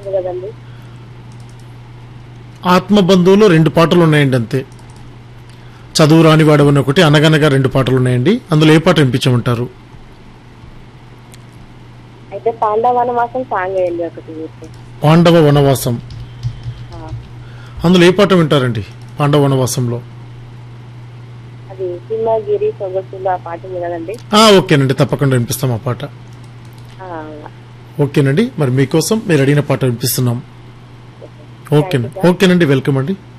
ఉంది కదండి ఆత్మబంధువులో రెండు పాటలు ఉన్నాయండి అంతే చదువు రాని వాడవని ఒకటి అనగనగా రెండు పాటలు ఉన్నాయండి అందులో ఏ పాట వినిపించమంటారు అయితే పాండవ వనవాసం సాంగ్ వేయండి ఒకటి ఊరికే. పాండవ వనవాసం ఆ, అందులో ఏ పాట వింటారండి పాండవ వనవాసంలో అది సింహగిరి సొగసులు ఆ పాట ఉంది కదండి ఆ, ఓకేనండి తప్పకుండా వినిపిస్తాం ఆ పాట ఆ, ఓకేనండి మరి మీకోసం మీరు అడిగిన పాట వినిపిస్తున్నాం ఓకేనండి ఓకేనండి వెల్కమ్ అండి